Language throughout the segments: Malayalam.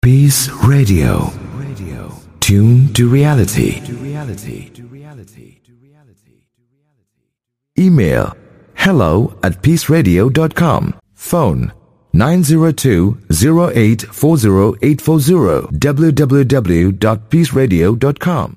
Peace Radio. Radio. Tune to reality. To reality. To reality. To reality. Email hello at peaceradio.com. Phone 902-0840840 www.peaceradio.com.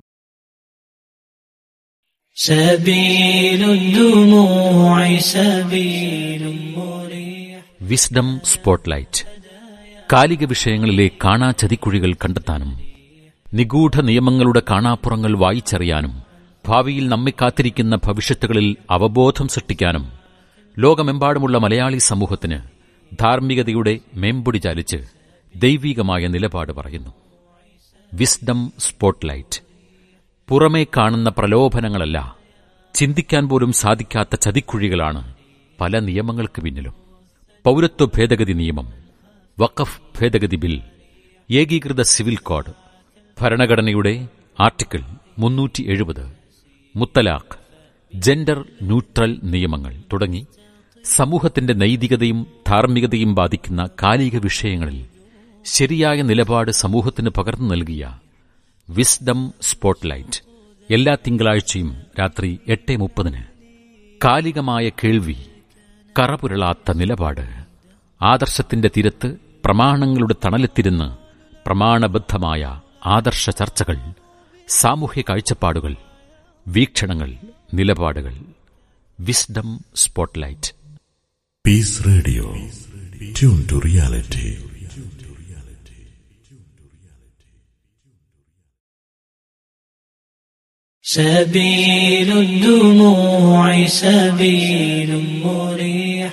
سبيل الدموع سبيل مريح wisdom spotlight കാലിക വിഷയങ്ങളിലെ കാണാ ചതിക്കുഴികൾ കണ്ടെത്താനും നിഗൂഢ നിയമങ്ങളുടെ കാണാപ്പുറങ്ങൾ വായിച്ചറിയാനും ഭാവിയിൽ നമ്മെ കാത്തിരിക്കുന്ന ഭവിഷ്യത്തുകളിൽ അവബോധം സൃഷ്ടിക്കാനും ലോകമെമ്പാടുമുള്ള മലയാളി സമൂഹത്തിന് ധാർമ്മികതയുടെ മേമ്പൊടി ചാലിച്ച് ദൈവീകമായ നിലപാട് പറയുന്നു വിസ്ഡം സ്പോട്ട്ലൈറ്റ് പുറമേ കാണുന്ന പ്രലോഭനങ്ങളല്ല ചിന്തിക്കാൻ പോലും സാധിക്കാത്ത ചതിക്കുഴികളാണ് പല നിയമങ്ങൾക്ക് പിന്നിലും പൗരത്വ ഭേദഗതി നിയമം വഖഫ് ഭേദഗതി ബിൽ ഏകീകൃത സിവിൽ കോഡ് ഭരണഘടനയുടെ ആർട്ടിക്കിൾ മുന്നൂറ്റി എഴുപത് മുത്തലാഖ് ജെൻഡർ ന്യൂട്രൽ നിയമങ്ങൾ തുടങ്ങി സമൂഹത്തിന്റെ നൈതികതയും ധാർമ്മികതയും ബാധിക്കുന്ന കാലിക വിഷയങ്ങളിൽ ശരിയായ നിലപാട് സമൂഹത്തിന് പകർന്നു നൽകിയ വിസ്ഡം സ്പോട്ട്ലൈറ്റ് എല്ലാ തിങ്കളാഴ്ചയും രാത്രി എട്ട് മുപ്പതിന് കാലികമായ കേൾവി കറപുരളാത്ത നിലപാട് ആദർശത്തിന്റെ തീരത്ത് പ്രമാണങ്ങളുടെ തണലെത്തിരുന്ന് പ്രമാണബദ്ധമായ ആദർശ ചർച്ചകൾ സാമൂഹ്യ കാഴ്ചപ്പാടുകൾ വീക്ഷണങ്ങൾ നിലപാടുകൾ wisdom spotlight Peace Radio. Tune to reality. سبيل الدموع سبيل مريح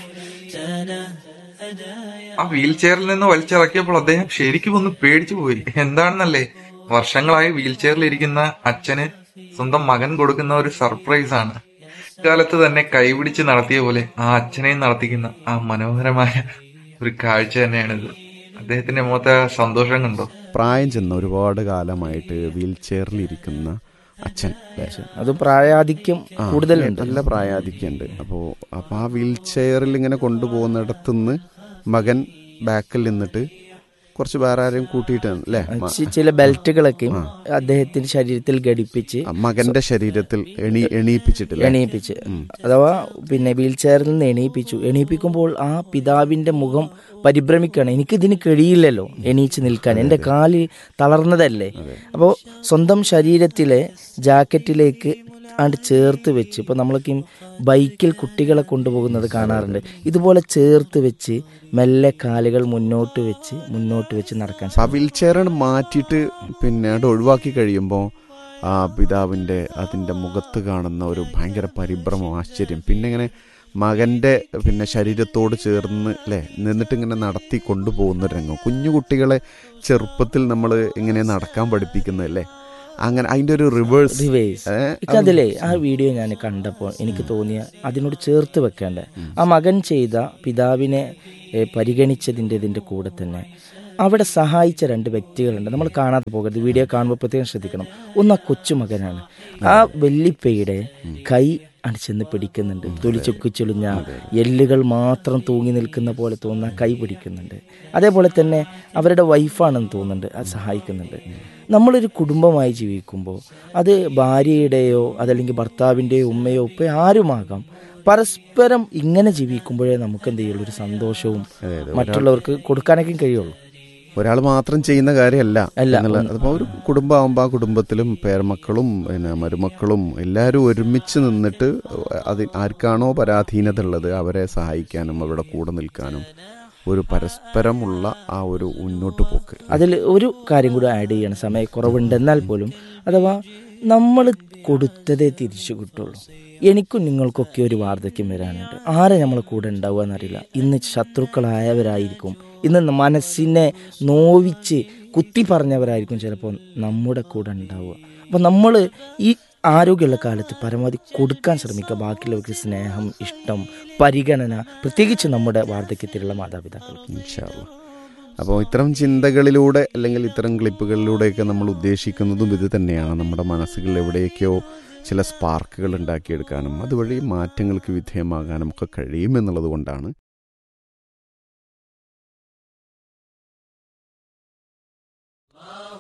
تنهدى ആ വീൽ ചെയറിൽ നിന്ന് വലിച്ചിറക്കിയപ്പോൾ അദ്ദേഹം ശരിക്കും ഒന്ന് പേടിച്ചു പോയി എന്താണെന്നല്ലേ വർഷങ്ങളായി വീൽ ചെയറിൽ ഇരിക്കുന്ന അച്ഛന് സ്വന്തം മകൻ കൊടുക്കുന്ന ഒരു സർപ്രൈസ് ആണ് കാലത്ത് തന്നെ കൈപിടിച്ച് നടത്തിയ പോലെ ആ അച്ഛനെയും നടത്തിക്കുന്ന ആ മനോഹരമായ ഒരു കാഴ്ച തന്നെയാണിത് അദ്ദേഹത്തിന്റെ മുഖത്തെ ആ സന്തോഷം കണ്ടോ പ്രായം ചെന്ന ഒരുപാട് കാലമായിട്ട് വീൽ ചെയറിലിരിക്കുന്ന അച്ഛൻ അല്ലേ? അത് പ്രായാധിക്യം ആ, കൂടുതലുണ്ട് നല്ല പ്രായാധിക്യുണ്ട് അപ്പോൾ അപ്പോൾ ആ വീൽ ചെയറിൽ ഇങ്ങനെ കൊണ്ടുപോകുന്നിടത്തുനിന്ന് മകൻ ബാക്കിൽ നിന്നിട്ട് കുറച്ച് വേറെ ആരെയും കൂട്ടിയിട്ടാണ് അല്ലേ മ- ചി- ചില ബെൽറ്റുകളൊക്കെയും ആ. അദ്ദേഹത്തിന്റെ ശരീരത്തിൽ ഘടിപ്പിച്ച് ആ, മകന്റെ ശരീരത്തിൽ എണി എണീപ്പിച്ചിട്ടില്ല എണീപ്പിച്ച് അഥവാ പിന്നെ വീൽ ചെയറിൽ നിന്ന് എണീപ്പിച്ചു എണീപ്പിക്കുമ്പോൾ ആ പിതാവിന്റെ മുഖം പരിഭ്രമിക്കുകയാണ് എനിക്കിതിന് കഴിയില്ലല്ലോ എണീച്ച് നിൽക്കാൻ എൻ്റെ കാല് തളർന്നതല്ലേ അപ്പോൾ സ്വന്തം ശരീരത്തിലെ ജാക്കറ്റിലേക്ക് ആണ്ട് ചേർത്ത് വെച്ച് ഇപ്പോൾ നമ്മളൊക്കെ ഈ ബൈക്കിൽ കുട്ടികളെ കൊണ്ടുപോകുന്നത് കാണാറുണ്ട് ഇതുപോലെ ചേർത്ത് വെച്ച് മെല്ലെ കാലുകൾ മുന്നോട്ട് വെച്ച് മുന്നോട്ട് വെച്ച് നടക്കാൻ ആ വീൽ ചെയർ മാറ്റിയിട്ട് പിന്നെ അത് ഒഴിവാക്കി കഴിയുമ്പോൾ ആ പിതാവിൻ്റെ അതിൻ്റെ മുഖത്ത് കാണുന്ന ഒരു ഭയങ്കര പരിഭ്രമം ആശ്ചര്യം പിന്നെ ഇങ്ങനെ മകൻ്റെ പിന്നെ ശരീരത്തോട് ചേർന്ന് അല്ലേ നിന്നിട്ട് ഇങ്ങനെ നടത്തി കൊണ്ടുപോകുന്ന ഒരു രംഗം കുഞ്ഞു കുട്ടികളെ ചെറുപ്പത്തിൽ നമ്മൾ ഇങ്ങനെ നടക്കാൻ പഠിപ്പിക്കുന്നതല്ലേ അങ്ങനെ അതിൻ്റെ ഒരു റിവേഴ്സ് റിവേഴ്സ് അതിലേ ആ വീഡിയോ ഞാൻ കണ്ടപ്പോൾ എനിക്ക് തോന്നിയ അതിനോട് ചേർത്ത് വെക്കേണ്ട ആ മകൻ ചെയ്ത പിതാവിനെ ഏ, പരിഗണിച്ചതിൻ്റെ ഇതിൻ്റെ കൂടെ തന്നെ അവിടെ സഹായിച്ച രണ്ട് വ്യക്തികളുണ്ട് നമ്മൾ കാണാതെ പോകരുത് വീഡിയോ കാണുമ്പോൾ പ്രത്യേകം ശ്രദ്ധിക്കണം ഒന്ന് ആ കൊച്ചുമകനാണ് ആ വെള്ളിപ്പയുടെ കൈ ആണ് ചെന്ന് പിടിക്കുന്നുണ്ട് തൊലി ചുക്കിച്ചൊളിഞ്ഞ എല്ലുകൾ മാത്രം തൂങ്ങി നിൽക്കുന്ന പോലെ തോന്നുന്ന കൈ പിടിക്കുന്നുണ്ട് അതേപോലെ തന്നെ അവരുടെ വൈഫാണെന്ന് തോന്നുന്നുണ്ട് അത് സഹായിക്കുന്നുണ്ട് നമ്മളൊരു കുടുംബമായി ജീവിക്കുമ്പോൾ അത് ഭാര്യയുടെയോ അതല്ലെങ്കിൽ ഭർത്താവിൻ്റെയോ ഉമ്മയോ ഉപ്പയോ ആരുമാകാം പരസ്പരം ഇങ്ങനെ ജീവിക്കുമ്പോഴേ നമുക്ക് എന്ത് ചെയ്യുള്ളൂ ഒരു സന്തോഷവും മറ്റുള്ളവർക്ക് കൊടുക്കാനൊക്കെ കഴിയുള്ളൂ ഒരാൾ മാത്രം ചെയ്യുന്ന കാര്യമല്ല അല്ല. എന്നുള്ള അതിപ്പോൾ ഒരു കുടുംബമാകുമ്പോൾ ആ കുടുംബത്തിലും പേരമക്കളും പിന്നെ മരുമക്കളും എല്ലാവരും ഒരുമിച്ച് നിന്നിട്ട് അത് ആർക്കാണോ പരാധീനത ഉള്ളത് അവരെ സഹായിക്കാനും അവരുടെ കൂടെ നിൽക്കാനും ഒരു പരസ്പരമുള്ള ആ ഒരു മുന്നോട്ട് പോക്ക് അതിൽ ഒരു കാര്യം കൂടി ആഡ് ചെയ്യണം സമയക്കുറവുണ്ട് എന്നാൽ പോലും അഥവാ നമ്മൾ കൊടുത്തതേ തിരിച്ചു കിട്ടുള്ളൂ എനിക്കും നിങ്ങൾക്കൊക്കെ ഒരു വാർദ്ധക്യം വരാനുണ്ട് ആരെ നമ്മളെ കൂടെ ഉണ്ടാവുക എന്നറിയില്ല ഇന്ന് ശത്രുക്കളായവരായിരിക്കും ഇന്ന് മനസ്സിനെ നോവിച്ച് കുത്തി പറഞ്ഞവരായിരിക്കും ചിലപ്പോൾ നമ്മുടെ കൂടെ ഉണ്ടാവുക അപ്പോൾ നമ്മൾ ഈ ആരോഗ്യമുള്ള കാലത്ത് പരമാവധി കൊടുക്കാൻ ശ്രമിക്കുക ബാക്കിയുള്ളവർക്ക് സ്നേഹം ഇഷ്ടം പരിഗണന പ്രത്യേകിച്ച് നമ്മുടെ വാർദ്ധക്യത്തിലുള്ള മാതാപിതാക്കൾക്ക് ഇൻഷാല്ല അപ്പോൾ ഇത്തരം ചിന്തകളിലൂടെ അല്ലെങ്കിൽ ഇത്തരം ക്ലിപ്പുകളിലൂടെയൊക്കെ നമ്മൾ ഉദ്ദേശിക്കുന്നതും ഇത് തന്നെയാണ് നമ്മുടെ മനസ്സുകളിൽ എവിടെയൊക്കെയോ ചില സ്പാർക്കുകൾ ഉണ്ടാക്കിയെടുക്കാനും അതുവഴി മാറ്റങ്ങൾക്ക് വിധേയമാകാനും ഒക്കെ കഴിയുമെന്നുള്ളത് കൊണ്ടാണ്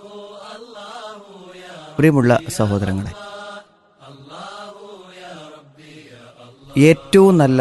പ്രിയമുള്ള സഹോദരങ്ങളെ ഏറ്റവും നല്ല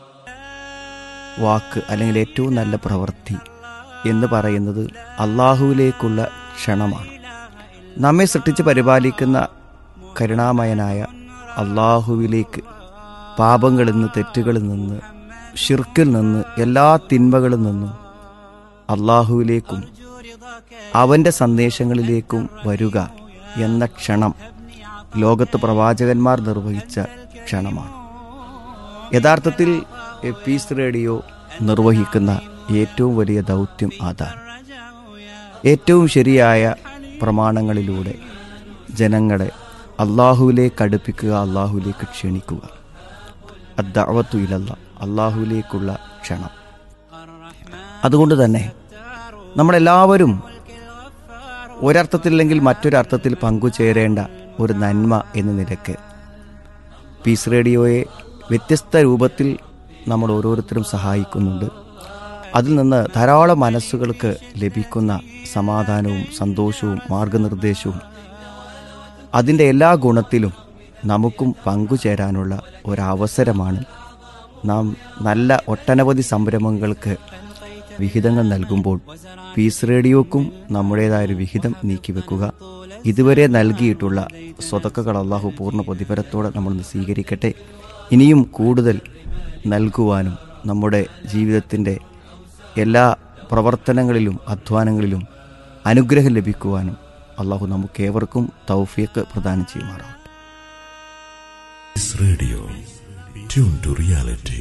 വാക്ക് അല്ലെങ്കിൽ ഏറ്റവും നല്ല പ്രവൃത്തി എന്ന് പറയുന്നത് അള്ളാഹുവിലേക്കുള്ള ക്ഷണമാണ് നമ്മെ സൃഷ്ടിച്ച് പരിപാലിക്കുന്ന കരുണാമയനായ അള്ളാഹുവിലേക്ക് പാപങ്ങളിൽ നിന്ന് തെറ്റുകളിൽ നിന്ന് ഷിർക്കിൽ നിന്ന് എല്ലാ തിന്മകളിൽ നിന്നും അള്ളാഹുവിലേക്കും അവൻ്റെ സന്ദേശങ്ങളിലേക്കും വരിക എന്ന ക്ഷണം ലോകത്ത് പ്രവാചകന്മാർ നിർവഹിച്ച ക്ഷണമാണ് യഥാർത്ഥത്തിൽ എ പീസ് റേഡിയോ നിർവഹിക്കുന്ന ഏറ്റവും വലിയ ദൗത്യം അതാണ് ഏറ്റവും ശരിയായ പ്രമാണങ്ങളിലൂടെ ജനങ്ങളെ അള്ളാഹുവിലേക്ക് അടുപ്പിക്കുക അള്ളാഹുവിലേക്ക് ക്ഷണിക്കുക അദ്ദാവത്തു ഇലല്ല അള്ളാഹുവിലേക്കുള്ള ക്ഷണം അതുകൊണ്ട് തന്നെ നമ്മളെല്ലാവരും ഒരർത്ഥത്തില്ലെങ്കിൽ മറ്റൊരർത്ഥത്തിൽ പങ്കുചേരേണ്ട ഒരു നന്മ എന്ന നിലയ്ക്ക് പീസ് റേഡിയോയെ വ്യത്യസ്ത രൂപത്തിൽ നമ്മൾ ഓരോരുത്തരും സഹായിക്കുന്നുണ്ട് അതിൽ നിന്ന് ധാരാളം മനസ്സുകൾക്ക് ലഭിക്കുന്ന സമാധാനവും സന്തോഷവും മാർഗനിർദ്ദേശവും അതിൻ്റെ എല്ലാ ഗുണത്തിലും നമുക്കും പങ്കുചേരാനുള്ള ഒരവസരമാണ് നാം നല്ല ഒട്ടനവധി സംരംഭങ്ങൾക്ക് വിഹിതങ്ങൾ നൽകുമ്പോൾ പീസ് റേഡിയോക്കും നമ്മുടേതായൊരു വിഹിതം നീക്കിവെക്കുക ഇതുവരെ നൽകിയിട്ടുള്ള സ്വതക്കകൾ അള്ളാഹു പൂർണ്ണ പ്രതിഫലത്തോടെ നമ്മൾ സ്വീകരിക്കട്ടെ ഇനിയും കൂടുതൽ നൽകുവാനും നമ്മുടെ ജീവിതത്തിൻ്റെ എല്ലാ പ്രവർത്തനങ്ങളിലും അധ്വാനങ്ങളിലും അനുഗ്രഹം ലഭിക്കുവാനും അള്ളാഹു നമുക്കേവർക്കും തൗഫീഖ് പ്രദാനം ചെയ്യുമാറാവട്ടെ This radio, tuned to reality.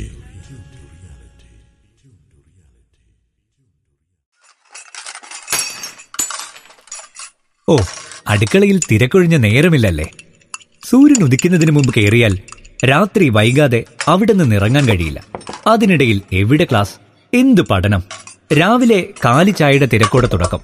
ഓ അടുക്കളയിൽ തിരക്കൊഴിഞ്ഞ നേരമില്ലല്ലേ സൂര്യൻ ഉദിക്കുന്നതിന് മുമ്പ് കയറിയാൽ രാത്രി വൈകാതെ അവിടെ നിന്ന് ഇറങ്ങാൻ കഴിയില്ല അതിനിടയിൽ എവിടെ ക്ലാസ് എന്ത് പഠനം രാവിലെ കാലി ചായയുടെ തിരക്കോടെ തുടക്കം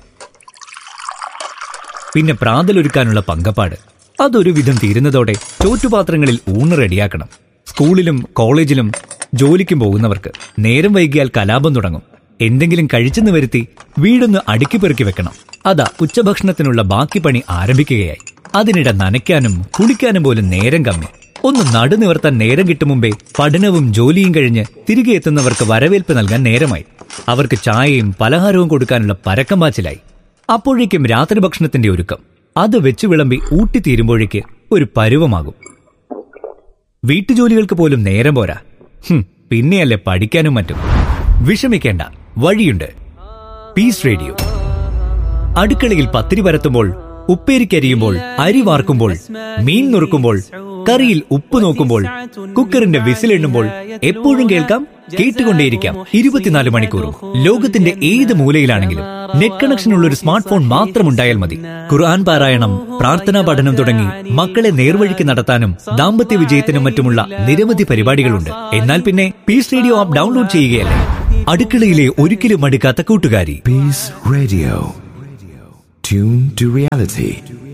പിന്നെ പ്രാതലൊരുക്കാനുള്ള പങ്കപ്പാട് അതൊരു വിധം തീരുന്നതോടെ ചോറ്റുപാത്രങ്ങളിൽ ഊണ് റെഡിയാക്കണം സ്കൂളിലും കോളേജിലും ജോലിക്കും പോകുന്നവർക്ക് നേരം വൈകിയാൽ കലാപം തുടങ്ങും എന്തെങ്കിലും കഴിച്ചെന്ന് വരുത്തി വീടൊന്ന് അടുക്കി പെറുക്കി വെക്കണം അതാ ഉച്ചഭക്ഷണത്തിനുള്ള ബാക്കി പണി ആരംഭിക്കുകയായി അതിനിടെ നനയ്ക്കാനും കുളിക്കാനും പോലും നേരം കമ്മി ഒന്ന് നടുനിവർത്താൻ നേരം കിട്ടും മുമ്പേ പഠനവും ജോലിയും കഴിഞ്ഞ് തിരികെ എത്തുന്നവർക്ക് വരവേൽപ്പ് നൽകാൻ നേരമായി അവർക്ക് ചായയും പലഹാരവും കൊടുക്കാനുള്ള പരക്കം പാച്ചിലായി അപ്പോഴേക്കും രാത്രി ഭക്ഷണത്തിന്റെ ഒരുക്കം അത് വെച്ച് വിളമ്പി ഊട്ടിത്തീരുമ്പോഴേക്ക് ഒരു പരുവമാകും വീട്ടുജോലികൾക്ക് പോലും നേരം പോരാ ഹും, പിന്നെയല്ലേ പഠിക്കാനും മറ്റും വിഷമിക്കേണ്ട വഴിയുണ്ട് പീസ് റേഡിയോ അടുക്കളയിൽ പത്തിരി പരത്തുമ്പോൾ ഉപ്പേരിക്കരിയുമ്പോൾ അരി വാർക്കുമ്പോൾ മീൻ നുറുക്കുമ്പോൾ കറിയിൽ ഉപ്പ് നോക്കുമ്പോൾ കുക്കറിന്റെ വിസിലെണ്ണുമ്പോൾ എപ്പോഴും കേൾക്കാം കേട്ടുകൊണ്ടേയിരിക്കാം ഇരുപത്തിനാല് മണിക്കൂറും ലോകത്തിന്റെ ഏത് മൂലയിലാണെങ്കിലും നെറ്റ് കണക്ഷൻ ഉള്ള ഒരു സ്മാർട്ട് ഫോൺ മാത്രം ഉണ്ടായാൽ മതി ഖുർആൻ പാരായണം പ്രാർത്ഥനാ പഠനം തുടങ്ങി മക്കളെ നേർവഴിക്ക് നടത്താനും ദാമ്പത്യ വിജയത്തിനും മറ്റുമുള്ള നിരവധി പരിപാടികളുണ്ട് എന്നാൽ പിന്നെ പീസ് റേഡിയോ ആപ്പ് ഡൗൺലോഡ് ചെയ്യുകയല്ലേ അടുക്കളയിലെ ഒരിക്കലും മടുക്കാത്ത കൂട്ടുകാരി Peace Radio. Tune to reality.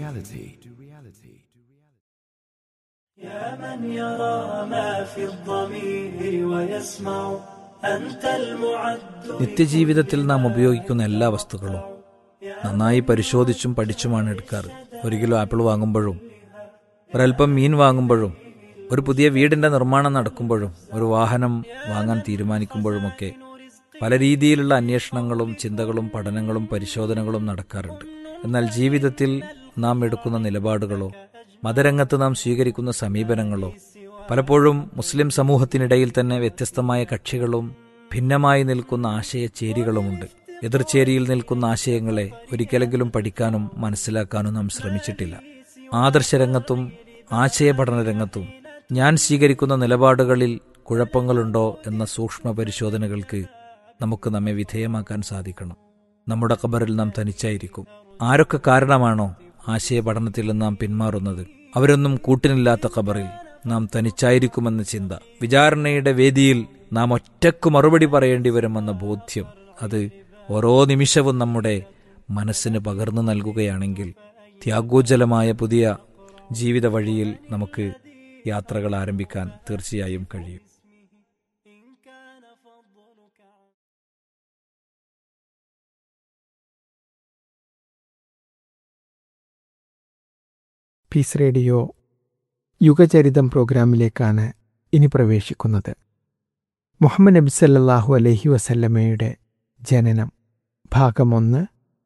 من يرى ما في الضمير ويسمع أنت المعد നിത്യജീവിതത്തിൽ നാം ഉപയോഗിക്കുന്ന എല്ലാ വസ്തുക്കളും നന്നായി പരിശോധിച്ചും പഠിച്ചുമാണ് എടുക്കാറ് ഒരു കിലോ ആപ്പിൾ വാങ്ങുമ്പോഴും ഒരൽപ്പം മീൻ വാങ്ങുമ്പോഴും ഒരു പുതിയ വീടിന്റെ നിർമ്മാണം നടക്കുമ്പോഴും ഒരു വാഹനം വാങ്ങാൻ തീരുമാനിക്കുമ്പോഴുമൊക്കെ പല രീതിയിലുള്ള അന്വേഷണങ്ങളും ചിന്തകളും പഠനങ്ങളും പരിശോധനകളും നടക്കാറുണ്ട് എന്നാൽ ജീവിതത്തിൽ നാം എടുക്കുന്ന നിലപാടുകളോ മതരംഗത്ത് നാം സ്വീകരിക്കുന്ന സമീപനങ്ങളോ പലപ്പോഴും മുസ്ലിം സമൂഹത്തിനിടയിൽ തന്നെ വ്യത്യസ്തമായ കക്ഷികളും ഭിന്നമായി നിൽക്കുന്ന ആശയചേരികളുമുണ്ട് എതിർചേരിയിൽ നിൽക്കുന്ന ആശയങ്ങളെ ഒരിക്കലെങ്കിലും പഠിക്കാനും മനസ്സിലാക്കാനും നാം ശ്രമിച്ചിട്ടില്ല ആദർശരംഗത്തും ആശയപഠന രംഗത്തും ഞാൻ സ്വീകരിക്കുന്ന നിലപാടുകളിൽ കുഴപ്പങ്ങളുണ്ടോ എന്ന സൂക്ഷ്മ പരിശോധനകൾക്ക് നമുക്ക് നമ്മെ വിധേയമാക്കാൻ സാധിക്കണം നമ്മുടെ ഖബറിൽ നാം തനിച്ചായിരിക്കും ആരൊക്കെ കാരണമാണോ ആശയപഠനത്തിൽ നിന്ന് നാം പിന്മാറുന്നത് അവരൊന്നും കൂട്ടിനില്ലാത്ത ഖബറിൽ നാം തനിച്ചായിരിക്കുമെന്ന ചിന്ത വിചാരണയുടെ വേദിയിൽ നാം ഒറ്റക്ക് മറുപടി പറയേണ്ടി വരുമെന്ന ബോധ്യം അത് ഓരോ നിമിഷവും നമ്മുടെ മനസ്സിന് പകർന്നു നൽകുകയാണെങ്കിൽ ത്യാഗോജ്ജലമായ പുതിയ ജീവിത വഴിയിൽ നമുക്ക് യാത്രകൾ ആരംഭിക്കാൻ തീർച്ചയായും കഴിയും പീസ് റേഡിയോ യുഗചരിതം പ്രോഗ്രാമിലേക്കാണ് ഇനി പ്രവേശിക്കുന്നത് മുഹമ്മദ് നബി സല്ലല്ലാഹു അലൈഹി വസല്ലമയുടെ ജനനം ഭാഗം ഒന്ന്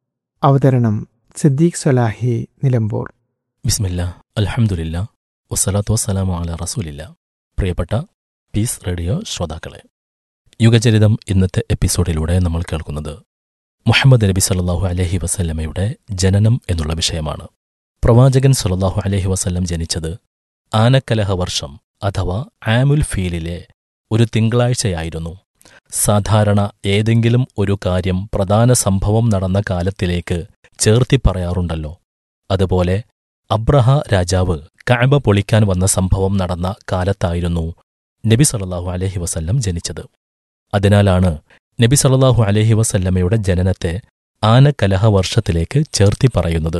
അവതരണം സിദ്ദീഖ് സലാഹി നിലമ്പൂർ ബിസ്മില്ല അൽഹംദുലില്ല വസ്സലാത്തു വസ്സലാമു അല റസൂലില്ല പ്രിയപ്പെട്ട പീസ് റേഡിയോ ശ്രോതാക്കളെ യുഗചരിതം ഇന്നത്തെ എപ്പിസോഡിലൂടെ നമ്മൾ കേൾക്കുന്നത് മുഹമ്മദ് നബി സല്ലല്ലാഹു അലൈഹി വസല്ലമയുടെ ജനനം എന്നുള്ള വിഷയമാണ് പ്രവാചകൻ സല്ലല്ലാഹു അലൈഹി വസല്ലം ജനിച്ചത് ആനക്കലഹ വർഷം അഥവാ ആമുൽ ഫീലിലെ ഒരു തിങ്കളാഴ്ചയായിരുന്നു സാധാരണ ഏതെങ്കിലും ഒരു കാര്യം പ്രധാന സംഭവം നടന്ന കാലത്തിലേക്ക് ചേർത്തി പറയാറുണ്ടല്ലോ അതുപോലെ അബ്രഹ രാജാവ് കഅബ പൊളിക്കാൻ വന്ന സംഭവം നടന്ന കാലത്തായിരുന്നു നബി സല്ലല്ലാഹു അലൈഹി വസല്ലം ജനിച്ചത് അതിനാലാണ് നബി സല്ലല്ലാഹു അലൈഹി വസല്ലമയുടെ ജനനത്തെ ആനക്കലഹ വർഷത്തിലേക്ക് ചേർത്തി പറയുന്നത്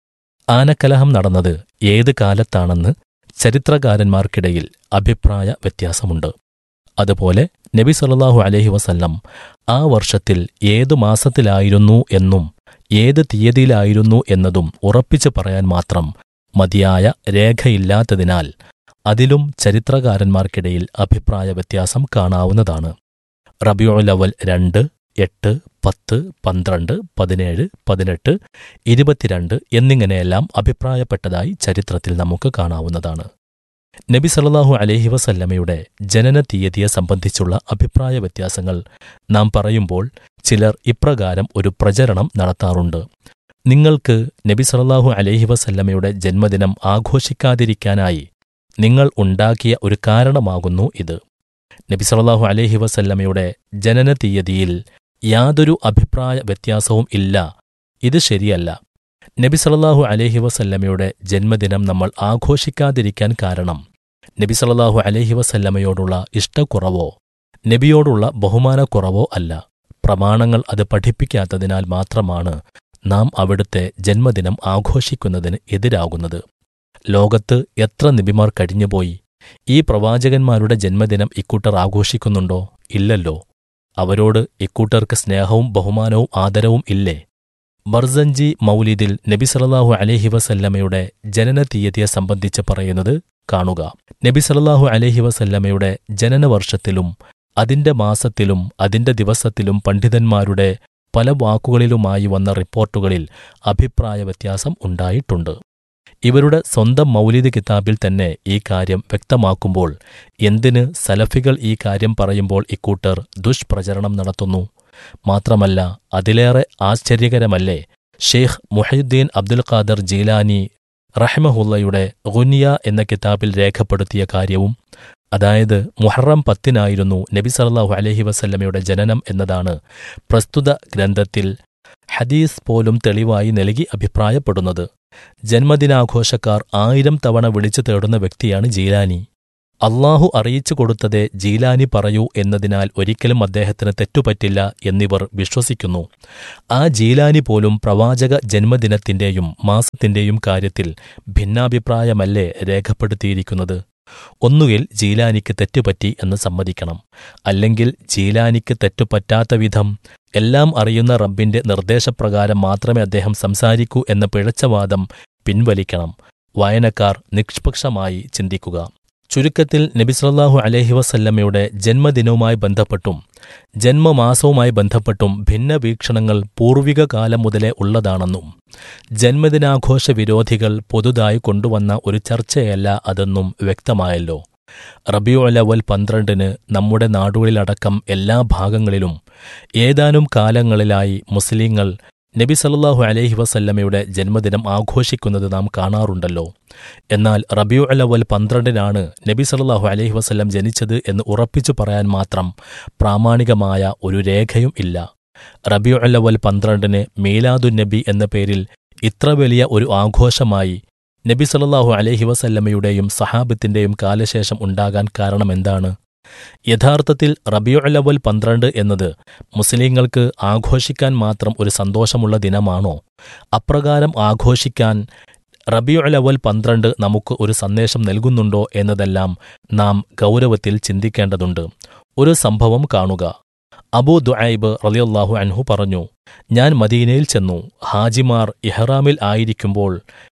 ആനക്കലഹം നടന്നത് ഏത് കാലത്താണെന്ന് ചരിത്രകാരന്മാർക്കിടയിൽ അഭിപ്രായ വ്യത്യാസമുണ്ട് അതുപോലെ നബി സല്ലല്ലാഹു അലൈഹി വസല്ലം ആ വർഷത്തിൽ ഏതു മാസത്തിലായിരുന്നു എന്നും ഏത് തീയതിയിലായിരുന്നു എന്നതും ഉറപ്പിച്ചു പറയാൻ മാത്രം മതിയായ രേഖയില്ലാത്തതിനാൽ അതിലും ചരിത്രകാരന്മാർക്കിടയിൽ അഭിപ്രായ വ്യത്യാസം കാണാവുന്നതാണ് റബിയുലവൽ രണ്ട് എട്ട് പത്ത് പന്ത്രണ്ട് പതിനേഴ് പതിനെട്ട് ഇരുപത്തിരണ്ട് എന്നിങ്ങനെയെല്ലാം അഭിപ്രായപ്പെട്ടതായി ചരിത്രത്തിൽ നമുക്ക് കാണാവുന്നതാണ് നബി സല്ലല്ലാഹു അലൈഹി വസല്ലമയുടെ ജനന തീയതിയെ സംബന്ധിച്ചുള്ള അഭിപ്രായ വ്യത്യാസങ്ങൾ നാം പറയുമ്പോൾ ചിലർ ഇപ്രകാരം ഒരു പ്രചരണം നടത്താറുണ്ട് നിങ്ങൾക്ക് നബി സല്ലല്ലാഹു അലൈഹി വസല്ലമയുടെ ജന്മദിനം ആഘോഷിക്കാതിരിക്കാനായി നിങ്ങൾ ഉണ്ടാക്കിയ ഒരു കാരണമാകുന്നു ഇത് നബി സല്ലല്ലാഹു അലൈഹി വസല്ലമയുടെ ജനന തീയതിയിൽ യാതൊരു അഭിപ്രായ വ്യത്യാസവും ഇല്ല ഇത് ശരിയല്ല നബി സല്ലല്ലാഹു അലൈഹി വസല്ലമയുടെ ജന്മദിനം നമ്മൾ ആഘോഷിക്കാതിരിക്കാൻ കാരണം നബി സല്ലല്ലാഹു അലൈഹി വസല്ലമയോടുള്ള ഇഷ്ടക്കുറവോ നബിയോടുള്ള ബഹുമാനക്കുറവോ അല്ല പ്രമാണങ്ങൾ അത് പഠിപ്പിക്കാത്തതിനാൽ മാത്രമാണ് നാം അവിടുത്തെ ജന്മദിനം ആഘോഷിക്കുന്നതിന് എതിരാകുന്നത് ലോകത്ത് എത്ര നബിമാർ കഴിഞ്ഞുപോയി ഈ പ്രവാചകന്മാരുടെ ജന്മദിനം ഇക്കൂട്ടർ ആഘോഷിക്കുന്നുണ്ടോ ഇല്ലല്ലോ അവരോട് ഇക്കൂട്ടർക്ക് സ്നേഹവും ബഹുമാനവും ആദരവും ഇല്ലേ ബർസഞ്ചി മൗലിദിൽ നബി സല്ലല്ലാഹു അലൈഹി വസല്ലമയുടെ ജനന തീയതിയെ സംബന്ധിച്ച് പറയുന്നത് കാണുക നബി സല്ലല്ലാഹു അലൈഹി വസല്ലമയുടെ ജനനവർഷത്തിലും അതിന്റെ മാസത്തിലും അതിന്റെ ദിവസത്തിലും പണ്ഡിതന്മാരുടെ പല വാക്കുകളിലുമായി വന്ന റിപ്പോർട്ടുകളിൽ അഭിപ്രായ വ്യത്യാസം ഉണ്ടായിട്ടുണ്ട് ഇവരുടെ സ്വന്തം മൗലിദ് കിതാബിൽ തന്നെ ഈ കാര്യം വ്യക്തമാക്കുമ്പോൾ എന്തിന് സലഫികൾ ഈ കാര്യം പറയുമ്പോൾ ഇക്കൂട്ടർ ദുഷ്പ്രചരണം നടത്തുന്നു മാത്രമല്ല അതിലേറെ ആശ്ചര്യകരമല്ലേ ഷെയ്ഖ് മുഹയുദ്ദീൻ അബ്ദുൽ ഖാദർ ജീലാനി റഹ്മഹുല്ലയുടെ ഗുനിയ എന്ന കിതാബിൽ രേഖപ്പെടുത്തിയ കാര്യവും അതായത് മുഹറം പത്തിനായിരുന്നു നബി സല്ലല്ലാഹു അലൈഹി വസല്ലമയുടെ ജനനം എന്നതാണ് പ്രസ്തുത ഗ്രന്ഥത്തിൽ ഹദീസ് പോലും തെളിവായി നൽകി അഭിപ്രായപ്പെടുന്നത് ജന്മദിനാഘോഷക്കാർ ആയിരം തവണ വിളിച്ചു തേടുന്ന വ്യക്തിയാണ് ജീലാനി അള്ളാഹു അറിയിച്ചു കൊടുത്തതേ ജീലാനി പറയൂ എന്നതിനാൽ ഒരിക്കലും അദ്ദേഹത്തിന് തെറ്റുപറ്റില്ല എന്നിവർ വിശ്വസിക്കുന്നു ആ ജീലാനി പോലും പ്രവാചക ജന്മദിനത്തിന്റെയും മാസത്തിന്റെയും കാര്യത്തിൽ ഭിന്നാഭിപ്രായമല്ലേ രേഖപ്പെടുത്തിയിരിക്കുന്നത് ഒന്നുകിൽ ജീലാനിക്ക് തെറ്റുപറ്റി എന്ന് സമ്മതിക്കണം അല്ലെങ്കിൽ ജീലാനിക്ക് തെറ്റുപറ്റാത്ത വിധം എല്ലാം അറിയുന്ന റബ്ബിന്റെ നിർദ്ദേശപ്രകാരം മാത്രമേ അദ്ദേഹം സംസാരിക്കൂ എന്ന പിഴച്ചവാദം പിൻവലിക്കണം വായനക്കാർ നിഷ്പക്ഷമായി ചിന്തിക്കുക ചുരുക്കത്തിൽ നബിസ്വല്ലാഹു അലഹി വസല്ലമ്മയുടെ ജന്മദിനവുമായി ബന്ധപ്പെട്ടും ജന്മമാസവുമായി ബന്ധപ്പെട്ടും ഭിന്ന വീക്ഷണങ്ങൾ പൂർവിക കാലം മുതലേ ഉള്ളതാണെന്നും ജന്മദിനാഘോഷ വിരോധികൾ പുതുതായി കൊണ്ടുവന്ന ഒരു ചർച്ചയല്ല അതെന്നും വ്യക്തമായല്ലോ റബിയു അലവൽ പന്ത്രണ്ടിന് നമ്മുടെ നാടുകളിലടക്കം എല്ലാ ഭാഗങ്ങളിലും ഏതാനും കാലങ്ങളിലായി മുസ്ലിങ്ങൾ നബി സല്ലല്ലാഹു അലൈഹി വസല്ലമയുടെ ജന്മദിനം ആഘോഷിക്കുന്നത് നാം കാണാറുണ്ടല്ലോ എന്നാൽ റബിയു അലവൽ പന്ത്രണ്ടിനാണ് നബി സല്ലല്ലാഹു അലൈഹി വസല്ലം ജനിച്ചത് എന്ന് ഉറപ്പിച്ചു പറയാൻ മാത്രം പ്രാമാണികമായ ഒരു രേഖയും ഇല്ല റബിയു അലവൽ പന്ത്രണ്ടിന് മീലാദുൻ നബി എന്ന പേരിൽ ഇത്ര വലിയ ഒരു ആഘോഷമായി നബി സല്ലല്ലാഹു അലൈഹി വസല്ലമയുടെയും സഹാബത്തിന്റെയും കാലശേഷം ഉണ്ടാകാൻ കാരണമെന്താണ് യഥാർത്ഥത്തിൽ റബിയുഅലവൽ പന്ത്രണ്ട് എന്നത് മുസ്ലിങ്ങൾക്ക് ആഘോഷിക്കാൻ മാത്രം ഒരു സന്തോഷമുള്ള ദിനമാണോ അപ്രകാരം ആഘോഷിക്കാൻ റബിയുഅലവൽ പന്ത്രണ്ട് നമുക്ക് ഒരു സന്ദേശം നൽകുന്നുണ്ടോ എന്നതെല്ലാം നാം ഗൗരവത്തിൽ ചിന്തിക്കേണ്ടതുണ്ട് ഒരു സംഭവം കാണുക അബൂ ദുഐബ് റളിയല്ലാഹു അൻഹു പറഞ്ഞു ഞാൻ മദീനയിൽ ചെന്നു ഹാജിമാർ ഇഹ്റാമിൽ ആയിരിക്കുമ്പോൾ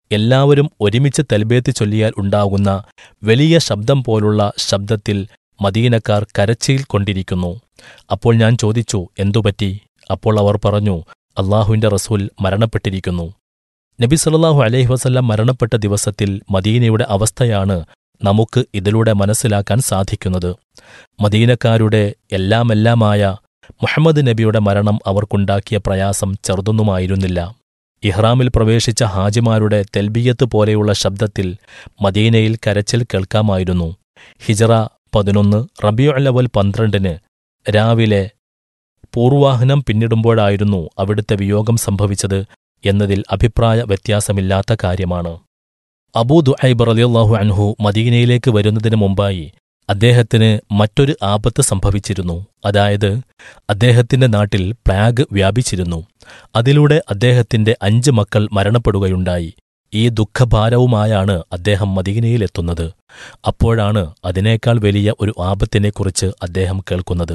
എല്ലാവരും ഒരുമിച്ച് തെൽബേത്ത് ചൊല്ലിയാൽ ഉണ്ടാകുന്ന വലിയ ശബ്ദം പോലുള്ള ശബ്ദത്തിൽ മദീനക്കാർ കരച്ചിൽ കൊണ്ടിരിക്കുന്നു അപ്പോൾ ഞാൻ ചോദിച്ചു എന്തുപറ്റി അപ്പോൾ അവർ പറഞ്ഞു അള്ളാഹുവിന്റെ റസൂൽ മരണപ്പെട്ടിരിക്കുന്നു നബി സല്ലല്ലാഹു അലൈഹി വസല്ലം മരണപ്പെട്ട ദിവസത്തിൽ മദീനയുടെ അവസ്ഥയാണ് നമുക്ക് ഇതിലൂടെ മനസ്സിലാക്കാൻ സാധിക്കുന്നത് മദീനക്കാരുടെ എല്ലാമെല്ലാമായ മുഹമ്മദ് നബിയുടെ മരണം അവർക്കുണ്ടാക്കിയ പ്രയാസം ചെറുതൊന്നുമായിരുന്നില്ല ഇഹ്റാമിൽ പ്രവേശിച്ച ഹാജിമാരുടെ തെൽബിയത്ത് പോലെയുള്ള ശബ്ദത്തിൽ മദീനയിൽ കരച്ചിൽ കേൾക്കാമായിരുന്നു ഹിജറ പതിനൊന്ന് റബിയുഅല്ലവൽ പന്ത്രണ്ടിന് രാവിലെ പൂർവാഹനം പിന്നിടുമ്പോഴായിരുന്നു അവിടുത്തെ വിയോഗം സംഭവിച്ചത് എന്നതിൽ അഭിപ്രായ വ്യത്യാസമില്ലാത്ത കാര്യമാണ് അബൂ ദുഐബ് റളിയല്ലാഹു അൻഹു മദീനയിലേക്ക് വരുന്നതിന് മുമ്പായി അദ്ദേഹത്തിന് മറ്റൊരു ആപത്ത് സംഭവിച്ചിരുന്നു അതായത് അദ്ദേഹത്തിന്റെ നാട്ടിൽ പ്ലാഗ് വ്യാപിച്ചിരുന്നു അതിലൂടെ അദ്ദേഹത്തിന്റെ അഞ്ച് മക്കൾ മരണപ്പെടുകയുണ്ടായി ഈ ദുഃഖഭാരവുമായാണ് അദ്ദേഹം മദീനയിലെത്തുന്നത് അപ്പോഴാണ് അതിനേക്കാൾ വലിയ ഒരു ആപത്തിനെക്കുറിച്ച് അദ്ദേഹം കേൾക്കുന്നത്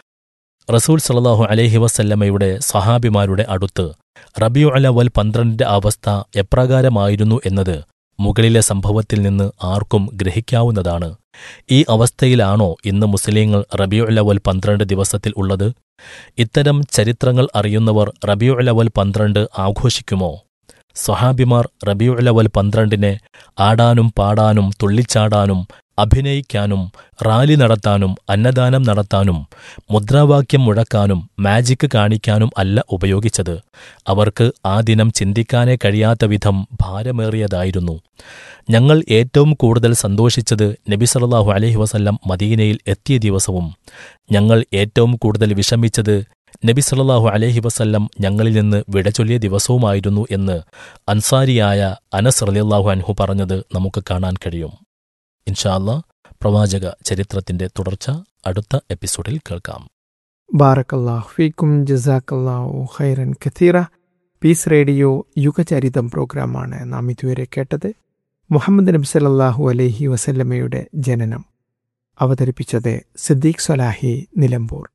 റസൂൽ സല്ലല്ലാഹു അലൈഹി വസല്ലമയുടെ സഹാബിമാരുടെ അടുത്ത് റബിയു അലവൽ പന്ത്രണ്ടിന്റെ അവസ്ഥ എപ്രകാരമായിരുന്നു എന്നത് മുകളിലെ സംഭവത്തിൽ നിന്ന് ആർക്കും ഗ്രഹിക്കാവുന്നതാണ് ഈ അവസ്ഥയിലാണോ ഇന്ന് മുസ്ലിങ്ങൾ റബിയു അലവൽ പന്ത്രണ്ട് ദിവസത്തിൽ ഉള്ളത് ഇത്തരം ചരിത്രങ്ങൾ അറിയുന്നവർ റബിയു അലവൽ പന്ത്രണ്ട് ആഘോഷിക്കുമോ സ്വഹാബിമാർ റബിയു അലവൽ പന്ത്രണ്ടിനെ ആടാനും പാടാനും തുള്ളിച്ചാടാനും അഭിനയിക്കാനും റാലി നടത്താനും അന്നദാനം നടത്താനും മുദ്രാവാക്യം മുഴക്കാനും മാജിക് കാണിക്കാനും അല്ല ഉപയോഗിച്ചത് അവർക്ക് ആ ദിനം ചിന്തിക്കാനേ കഴിയാത്ത വിധം ഭാരമേറിയതായിരുന്നു ഞങ്ങൾ ഏറ്റവും കൂടുതൽ സന്തോഷിച്ചത് നബി സല്ലല്ലാഹു അലൈഹി വസല്ലം മദീനയിൽ എത്തിയ ദിവസവും ഞങ്ങൾ ഏറ്റവും കൂടുതൽ വിഷമിച്ചത് നബി സല്ലല്ലാഹു അലൈഹി വസല്ലം ഞങ്ങളിൽ നിന്ന് വിട ചൊല്ലിയ ദിവസവുമായിരുന്നു എന്ന് അൻസാരിയായ അനസ് റളിയല്ലാഹു അൻഹു പറഞ്ഞത് നമുക്ക് കാണാൻ കഴിയും ഇൻഷാല്ല പ്രവാചക ചരിത്രത്തിന്റെ തുടർച്ച അടുത്ത എപ്പിസോഡിൽ കേൾക്കാം ബാറക്കല്ലാഹു ഫീക്കും ജസാക്കല്ലാഹു ഖൈറൻ ഖത്തീറ പീസ് റേഡിയോ യുഗചരിതം പ്രോഗ്രാമാണ് നാം ഇതുവരെ കേട്ടത് മുഹമ്മദ് നബി സല്ലല്ലാഹു അലൈഹി വസല്ലമയുടെ ജനനം അവതരിപ്പിച്ചത് സിദ്ദീഖ് സലാഹി നിലമ്പൂർ